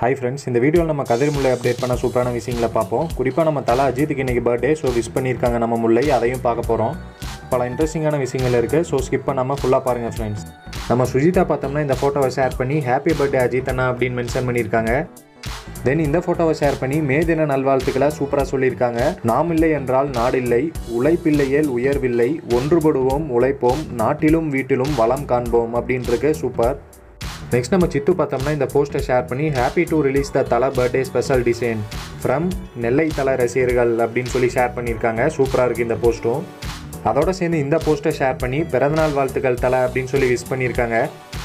hi friends இந்த வீடியோவில் நம்ம கதிர் முல்லை அப்டேட் பண்ண சூப்பரான விஷயங்களை பார்ப்போம் குறிப்பாக நம்ம தலை அஜித்துக்கு இன்றைக்கி பர்த்டே ஸோ விஷ் பண்ணியிருக்காங்க நம்ம முல்லை அதையும் பார்க்க போகிறோம் பல இன்ட்ரெஸ்டிங்கான விஷயங்கள் இருக்குது ஸோ ஸ்கிப் பண்ணாமல் ஃபுல்லாக பாருங்கள் ஃப்ரெண்ட்ஸ் நம்ம சுஜிதா பார்த்தோம்னா இந்த ஃபோட்டோவை ஷேர் பண்ணி ஹாப்பி பர்த்டே அஜித் அண்ணா அப்படின்னு மென்ஷன் பண்ணியிருக்காங்க தென் இந்த ஃபோட்டோவை ஷேர் பண்ணி மே தின நல்வாழ்த்துக்களை சூப்பராக சொல்லியிருக்காங்க நாம் இல்லை என்றால் நாடில்லை உழைப்பில்லையேல் உயர்வில்லை ஒன்றுபடுவோம் உழைப்போம் நாட்டிலும் வீட்டிலும் வளம் காண்போம் அப்படின்றது சூப்பர் நெக்ஸ்ட் நம்ம சித்து பார்த்தோம்னா இந்த போஸ்ட்டை ஷேர் பண்ணி happy to release the Thala birthday special design from Nellai Thala ரசிகர்கள் அப்படின்னு சொல்லி ஷேர் பண்ணியிருக்காங்க சூப்பராக இருக்குது இந்த போஸ்ட்டும் அதோட சேர்ந்து இந்த போஸ்ட்டை ஷேர் பண்ணி பிறந்தநாள் வாழ்த்துக்கள் தலை அப்படின்னு சொல்லி விஷ் பண்ணியிருக்காங்க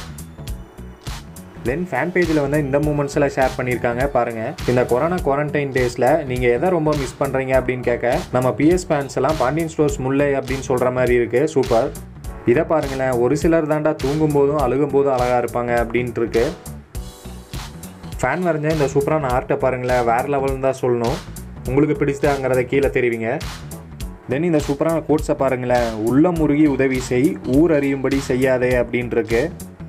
தென் ஃபேன் பேஜில் வந்து இந்த மூமெண்ட்ஸ் எல்லாம் ஷேர் பண்ணியிருக்காங்க பாருங்கள் இந்த கொரோனா குவாரண்டைன் டேஸில் நீங்கள் எதை ரொம்ப மிஸ் பண்ணுறீங்க அப்படின்னு கேட்க நம்ம பிஎஸ் ஃபேன்ஸ் எல்லாம் பாண்டியன் ஸ்டோர்ஸ் முல்லை அப்படின்னு சொல்கிற மாதிரி இருக்குது சூப்பர் இதை பாருங்களேன் ஒரு சிலர் தாண்டா தூங்கும் போதும் அழுகும் போதும் அழகாக இருப்பாங்க அப்படின்ட்டு இருக்கு ஃபேன் வரைஞ்ச இந்த சூப்பரான ஆர்ட்டை பாருங்களேன் வேறு லெவல்னு தான் சொல்லணும் உங்களுக்கு பிடிச்சதாங்கிறத கீழே தெரிவிங்க தென் இந்த சூப்பரான கோட்ஸை பாருங்களேன் உள்ள முருகி உதவி செய் ஊர் அறியும்படி செய்யாதே அப்படின்ட்டு இருக்கு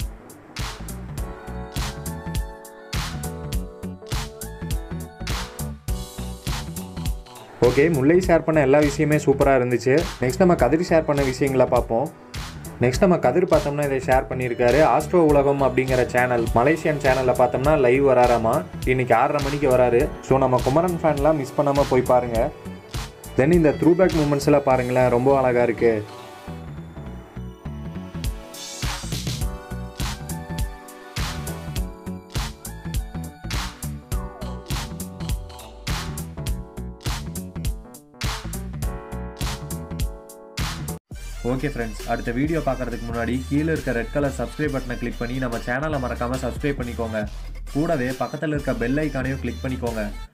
ஓகே முல்லை ஷேர் பண்ண எல்லா விஷயமே சூப்பராக இருந்துச்சு நெக்ஸ்ட் நம்ம கதிர் ஷேர் பண்ண விஷயங்களை பார்ப்போம் நெக்ஸ்ட் நம்ம கதிர் பார்த்தோம்னா இதை ஷேர் பண்ணியிருக்காரு ஆஸ்ட்ரோ உலகம் அப்படிங்கிற சேனல் மலேசியன் சேனலில் பார்த்தோம்னா லைவ் வராராமா இன்னைக்கு ஆறரை மணிக்கு வராரு ஸோ நம்ம குமரன் ஃபேன்லாம் மிஸ் பண்ணாமல் போய் பாருங்கள் தென் இந்த த்ரூ பேக் மூமெண்ட்ஸ் எல்லாம் பாருங்களேன் ரொம்ப அழகாக இருக்குது ஓகே ஃப்ரெண்ட்ஸ் அடுத்த வீடியோ பார்க்குறதுக்கு முன்னாடி கீழே இருக்க ரெட் கலர் சப்ஸ்கிரைப் பட்டனை கிளிக் பண்ணி நம்ம சேனலை மறக்காமல் சப்ஸ்கிரைப் பண்ணிக்கோங்க கூடவே பக்கத்தில் இருக்க பெல் ஐக்கானையும் கிளிக் பண்ணிக்கோங்க